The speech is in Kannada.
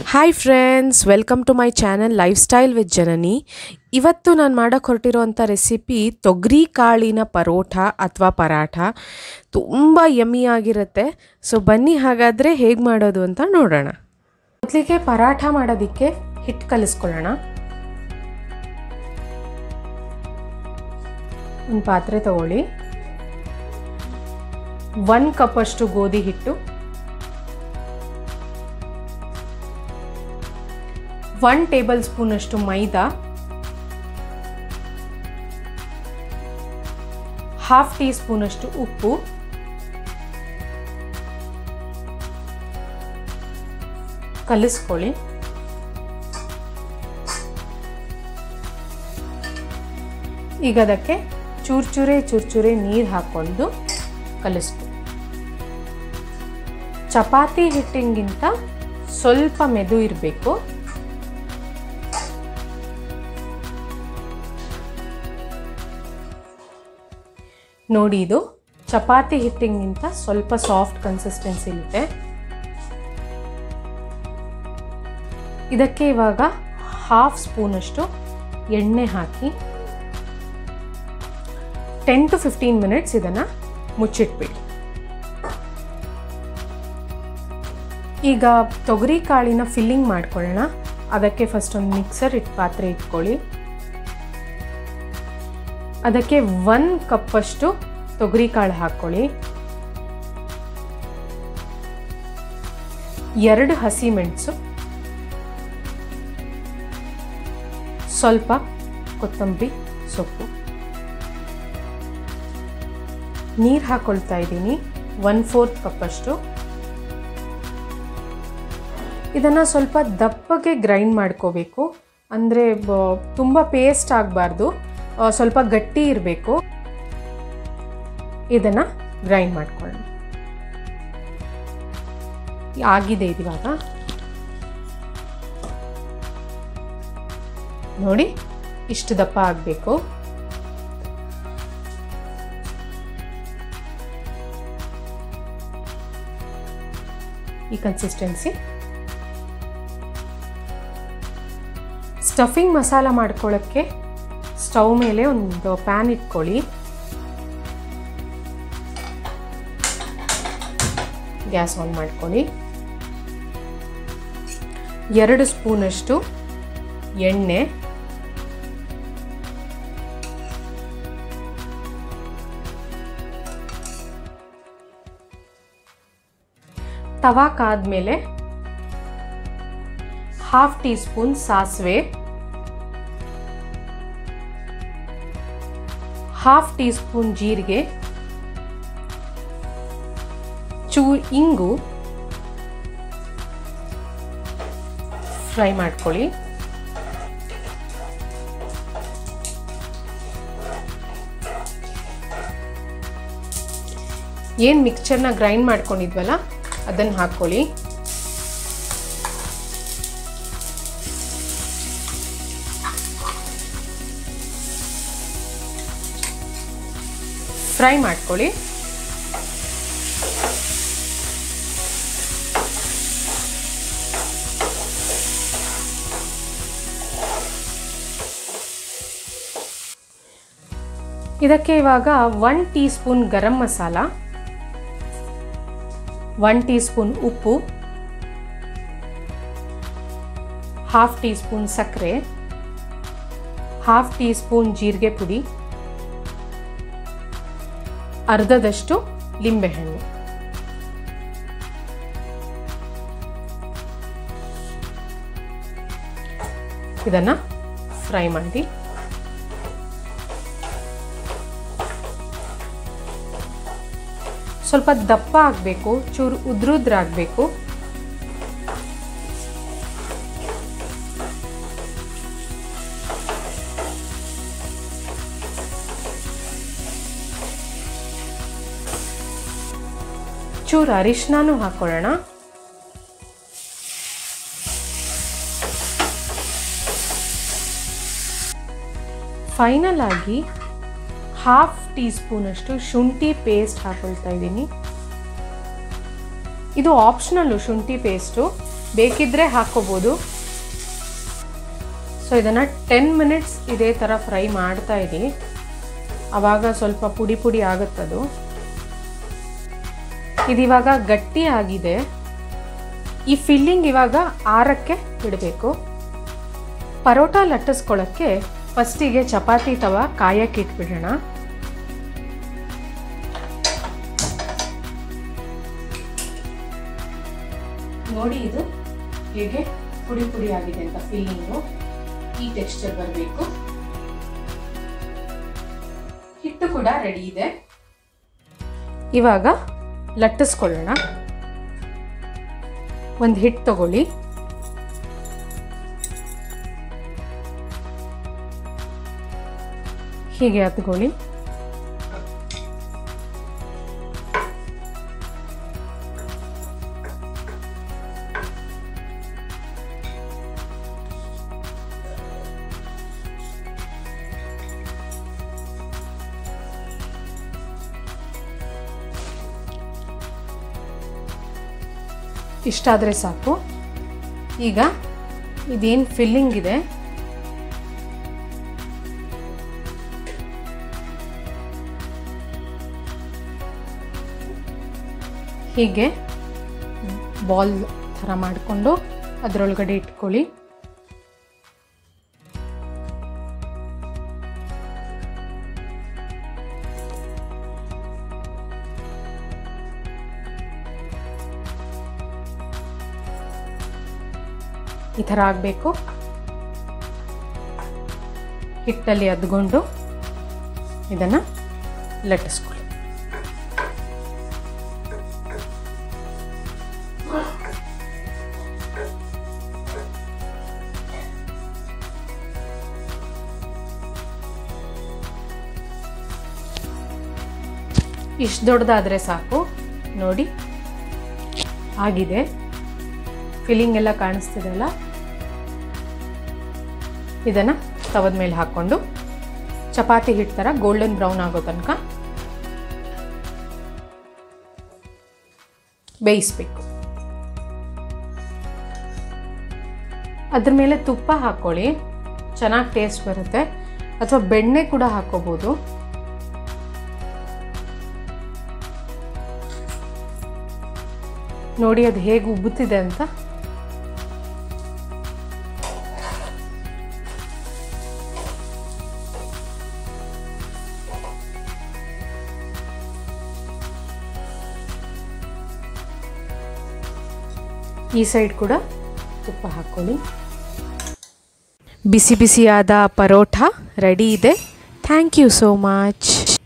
hi friends welcome to my channel lifestyle with Janani ಇವತ್ತು ನಾನು ಮಾಡೋಕ್ಕೆ ಹೊರಟಿರೋಂಥ ರೆಸಿಪಿ ತೊಗರಿ ಕಾಳಿನ ಪರೋಠ ಅಥವಾ ಪರಾಠ ತುಂಬ ಯಮ್ಮಿ ಆಗಿರುತ್ತೆ ಸೊ ಬನ್ನಿ ಹಾಗಾದರೆ ಹೇಗೆ ಮಾಡೋದು ಅಂತ ನೋಡೋಣ ಮೊದಲಿಗೆ ಪರಾಠ ಮಾಡೋದಕ್ಕೆ ಹಿಟ್ಟು ಕಲಿಸ್ಕೊಳ್ಳೋಣ ಒಂದು ಪಾತ್ರೆ ತಗೊಳ್ಳಿ ಒಂದು ಕಪ್ಪಷ್ಟು ಗೋಧಿ ಹಿಟ್ಟು ಒನ್ ಟೇಬಲ್ ಸ್ಪೂನಷ್ಟು ಮೈದಾ ಹಾಫ್ ಟೀ ಸ್ಪೂನಷ್ಟು ಉಪ್ಪು ಕಲಿಸ್ಕೊಳ್ಳಿ ಈಗ ಅದಕ್ಕೆ ಚೂರ್ಚೂರೆ ಚೂರ್ಚೂರೆ ನೀರು ಹಾಕ್ಕೊಂಡು ಕಲಿಸ್ಕೊಳ್ಳಿ ಚಪಾತಿ ಹಿಟ್ಟಿಗಿಂತ ಸ್ವಲ್ಪ ಮೆದು ಇರಬೇಕು ನೋಡಿ ಇದು ಚಪಾತಿ ಹಿಟ್ಟಿಗಿಂತ ಸ್ವಲ್ಪ ಸಾಫ್ಟ್ ಕನ್ಸಿಸ್ಟೆನ್ಸಿ ಇರುತ್ತೆ ಇದಕ್ಕೆ ಇವಾಗ ಹಾಫ್ ಸ್ಪೂನಷ್ಟು ಎಣ್ಣೆ ಹಾಕಿ ಟೆನ್ ಟು ಫಿಫ್ಟೀನ್ ಮಿನಿಟ್ಸ್ ಇದನ್ನು ಮುಚ್ಚಿಟ್ಬಿಡಿ ಈಗ ತೊಗರಿ ಕಾಳಿನ ಫಿಲ್ಲಿಂಗ್ ಮಾಡ್ಕೊಳ್ಳೋಣ ಅದಕ್ಕೆ ಫಸ್ಟ್ ಒಂದು ಮಿಕ್ಸರ್ ಇಟ್ಟು ಪಾತ್ರೆ ಇಟ್ಕೊಳ್ಳಿ ಅದಕ್ಕೆ ಒಂದು ಕಪ್ಪಷ್ಟು ತೊಗರಿ ಕಾಳು ಹಾಕ್ಕೊಳ್ಳಿ ಎರಡು ಹಸಿ ಮೆಣಸು ಸ್ವಲ್ಪ ಕೊತ್ತಂಬರಿ ಸೊಪ್ಪು ನೀರು ಹಾಕ್ಕೊಳ್ತಾ ಇದ್ದೀನಿ ಒನ್ ಫೋರ್ತ್ ಕಪ್ಪಷ್ಟು ಇದನ್ನು ಸ್ವಲ್ಪ ದಪ್ಪಗೆ ಗ್ರೈಂಡ್ ಮಾಡ್ಕೋಬೇಕು ಅಂದರೆ ತುಂಬ ಪೇಸ್ಟ್ ಆಗಬಾರ್ದು ಸ್ವಲ್ಪ ಗಟ್ಟಿ ಇರಬೇಕು ಇದನ್ನು ಗ್ರೈಂಡ್ ಮಾಡ್ಕೊಳ್ಳೋಣ ಆಗಿದೆ ಇವಾಗ ನೋಡಿ ಇಷ್ಟು ದಪ್ಪ ಆಗಬೇಕು ಈ ಕನ್ಸಿಸ್ಟೆನ್ಸಿ ಸ್ಟಫಿಂಗ್ ಮಸಾಲ ಮಾಡ್ಕೊಳ್ಳೋಕ್ಕೆ ಸ್ಟವ್ ಮೇಲೆ ಒಂದು ಪ್ಯಾನ್ ಇಟ್ಕೊಳ್ಳಿ ಗ್ಯಾಸ್ ಆನ್ ಮಾಡ್ಕೊಳ್ಳಿ ಎರಡು ಸ್ಪೂನಷ್ಟು ಎಣ್ಣೆ ತವಾ ಕಾದ್ಮೇಲೆ ಹಾಫ್ ಟೀ ಸ್ಪೂನ್ ಸಾಸಿವೆ ಹಾಫ್ ಟೀ ಸ್ಪೂನ್ ಜೀರಿಗೆ ಚೂ ಇಂಗು ಫ್ರೈ ಮಾಡ್ಕೊಳ್ಳಿ ಏನು ಮಿಕ್ಸ್ಚರ್ನ ಗ್ರೈಂಡ್ ಮಾಡ್ಕೊಂಡಿದ್ವಲ್ಲ ಅದನ್ನು ಹಾಕ್ಕೊಳ್ಳಿ ಫ್ರೈ ಮಾಡ್ಕೊಳ್ಳಿ ಇದಕ್ಕೆ ಇವಾಗ one teaspoon garam masala one teaspoon ಉಪ್ಪು ಹಾಫ್ ಟೀ ಸ್ಪೂನ್ ಸಕ್ಕರೆ ಹಾಫ್ ಟೀ ಸ್ಪೂನ್ ಜೀರಿಗೆ ಪುಡಿ ಅರ್ಧದಷ್ಟು ಲಿಂಬೆಹಣ್ಣು ಇದನ್ನು ಫ್ರೈ ಮಾಡಿ ಸ್ವಲ್ಪ ದಪ್ಪ ಆಗಬೇಕು ಚೂರು ಉದ್ರುದ್ರಾಗಬೇಕು ಚೂರು ಅರಿಶಿನೂ ಹಾಕೊಳ್ಳೋಣ ಫೈನಲ್ ಆಗಿ ಹಾಫ್ ಟೀ ಸ್ಪೂನಷ್ಟು ಶುಂಠಿ ಪೇಸ್ಟ್ ಹಾಕೊಳ್ತಾ ಇದ್ದೀನಿ ಇದು ಆಪ್ಷನಲ್ಲು ಶುಂಠಿ ಪೇಸ್ಟು ಬೇಕಿದ್ದರೆ ಹಾಕ್ಕೋಬೋದು ಸೊ ಇದನ್ನು ಟೆನ್ ಮಿನಿಟ್ಸ್ ಇದೇ ಥರ ಫ್ರೈ ಮಾಡ್ತಾ ಇರಿ ಆವಾಗ ಸ್ವಲ್ಪ ಪುಡಿ ಪುಡಿ ಆಗುತ್ತದು ಇದಿವಾಗ ಗಟ್ಟಿ ಆಗಿದೆ ಈ ಫಿಲ್ಲಿಂಗ್ ಇವಾಗ ಆರಕ್ಕೆ ಬಿಡಬೇಕು ಪರೋಟ ಲಟ್ಟಿಸ್ಕೊಳ್ಳೋಕ್ಕೆ ಫಸ್ಟಿಗೆ ಚಪಾತಿ ತವ ಕಾಯಕ್ಕೆ ಇಟ್ಬಿಡೋಣ ನೋಡಿ ಇದು ಹೇಗೆ ಪುಡಿ ಪುಡಿ ಆಗಿದೆ ಅಂತ ಫಿಲ್ಲಿಂಗು ಈ ಟೆಕ್ಸ್ಚರ್ ಬರಬೇಕು ಹಿಟ್ಟು ಕೂಡ ರೆಡಿ ಇದೆ ಇವಾಗ ಲಟ್ಟಿಸ್ಕೊಳ್ಳೋಣ ಒಂದು ಹಿಟ್ಟು ತಗೊಳ್ಳಿ ಹೀಗೆ ಹತ್ಕೊಳ್ಳಿ ಇಷ್ಟಾದರೆ ಸಾಕು ಈಗ ಇದೇನು ಫಿಲ್ಲಿಂಗ್ ಇದೆ ಹೀಗೆ ಬಾಲ್ ಥರ ಮಾಡಿಕೊಂಡು ಅದರೊಳಗಡೆ ಇಟ್ಕೊಳ್ಳಿ ಈ ಥರ ಆಗಬೇಕು ಹಿಟ್ಟಲ್ಲಿ ಅದ್ಕೊಂಡು ಇದನ್ನು ಲಟ್ಟಿಸ್ಕೊಳ್ಳಿ ಇಷ್ಟು ದೊಡ್ಡದಾದರೆ ಸಾಕು ನೋಡಿ ಆಗಿದೆ ಫಿಲ್ಲಿಂಗ್ ಎಲ್ಲ ಕಾಣಿಸ್ತಿದೆ ಅಲ್ಲ ಇದನ್ನು ತವದ ಮೇಲೆ ಹಾಕ್ಕೊಂಡು ಚಪಾತಿ ಹಿಟ್ಟು ಥರ ಗೋಲ್ಡನ್ ಬ್ರೌನ್ ಆಗೋ ತನಕ ಬೇಯಿಸ್ಬೇಕು ಅದ್ರ ಮೇಲೆ ತುಪ್ಪ ಹಾಕ್ಕೊಳ್ಳಿ ಚೆನ್ನಾಗಿ ಟೇಸ್ಟ್ ಬರುತ್ತೆ ಅಥವಾ ಬೆಣ್ಣೆ ಕೂಡ ಹಾಕೋಬೋದು ನೋಡಿ ಅದು ಹೇಗೆ ಉಬ್ಬುತ್ತಿದೆ ಅಂತ ಈ ಸೈಡ್ ಕೂಡ ತುಪ್ಪ ಹಾಕ್ಕೊಳ್ಳಿ ಬಿಸಿ ಬಿಸಿಯಾದ ಪರೋಠ ರೆಡಿ ಇದೆ ಥ್ಯಾಂಕ್ ಯು ಸೋ ಮಚ್